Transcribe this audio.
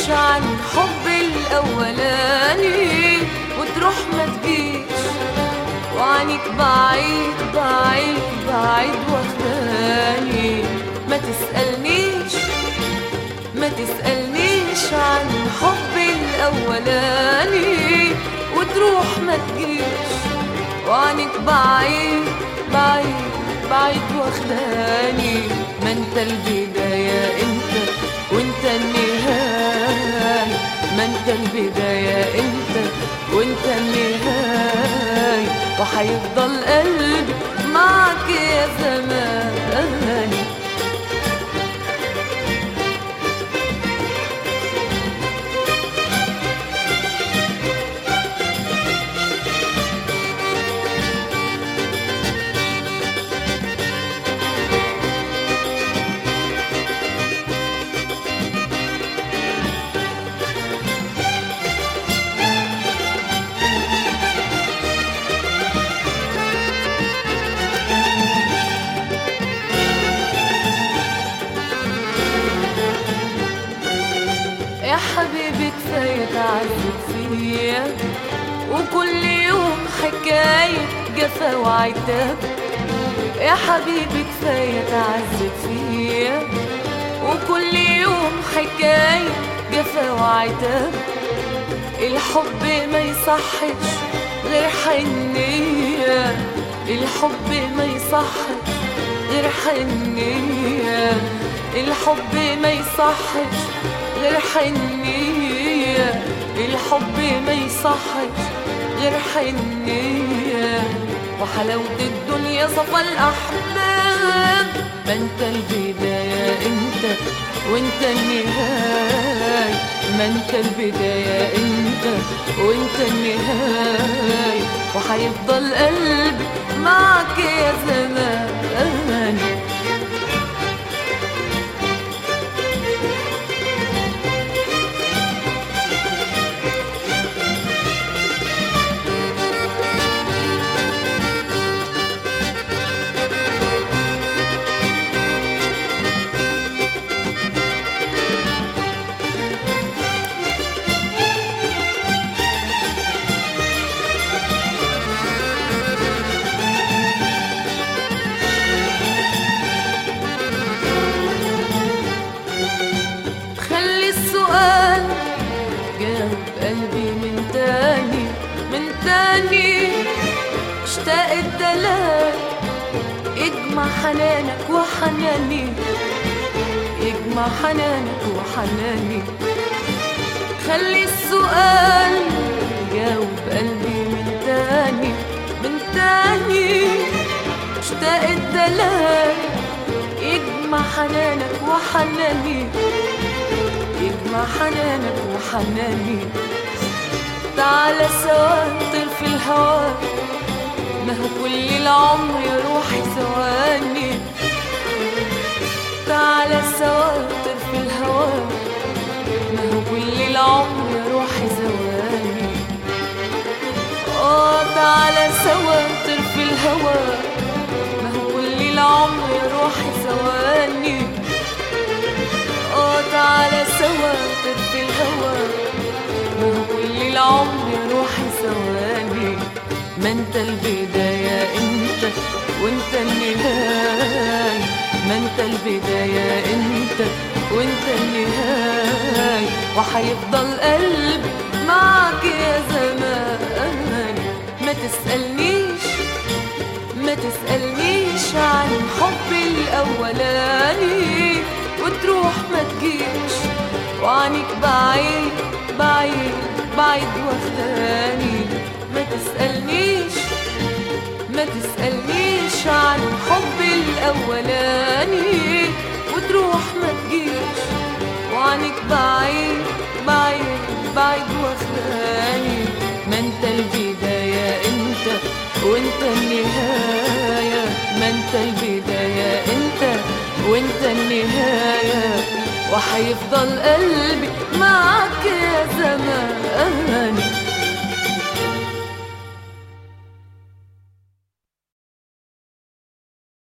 عن حب الأولاني وتروح ما تجيش وعنك بعيد بعيد بعيد واخداني ما تسألنيش ما تسألنيش عن حب الأولاني وتروح ما تجيش وعنك بعيد بعيد بعيد واخداني ما انت البداية انت وانت النهاية ما انت البداية انت وانت النهاية وحيفضل قلبي معك يا زماني يا حبيبي كفاية تعذب فيا وكل يوم حكاية جفا وعتاب يا حبيبي كفاية تعذب فيا وكل يوم حكاية جفا وعتاب الحب ما يصحش غير حنية الحب ما يصحش غير حنية الحب ما يصحش غير حنية الحب ما يصحش غير حنية وحلاوة الدنيا صفى الأحباب ما انت البداية انت وانت النهاية ما انت البداية انت وانت النهاية وحيفضل قلبي معك يا زمان خلي السؤال جاوب قلبي من تاني من تاني اشتاق الدلال اجمع حنانك وحناني يجمع حنانك وحناني خلي السؤال جاوب قلبي من تاني من تاني اشتاق الدلال يجمع حنانك وحناني يجمع حنانك وحناني تعالى سوا نطير في الهوا ما هو كل العمر يا روحي ثواني تعالى سوا نطير في الهوا ما هو كل العمر يا روحي ثواني اه تعالى سوا نطير في الهوا ما هو كل العمر يا روحي ثواني اه تعالى سوا نطير في الهوا ما هو كل العمر يا روحي ثواني ما انت البداية انت وانت النهاية ما انت البداية انت وانت النهاية وحيفضل قلبي معك يا زمان ما تسألنيش ما تسألنيش عن حبي الأولاني وتروح ما تجيش وعنك بعيد بعيد بعيد واخداني ما تسألنيش ما تسألنيش عن حبي الأولاني وتروح ما تجيش وعنك بعيد بعيد بعيد واخداني ما انت البداية انت وانت النهاية ما انت البداية انت وانت النهاية وحيفضل قلبي معك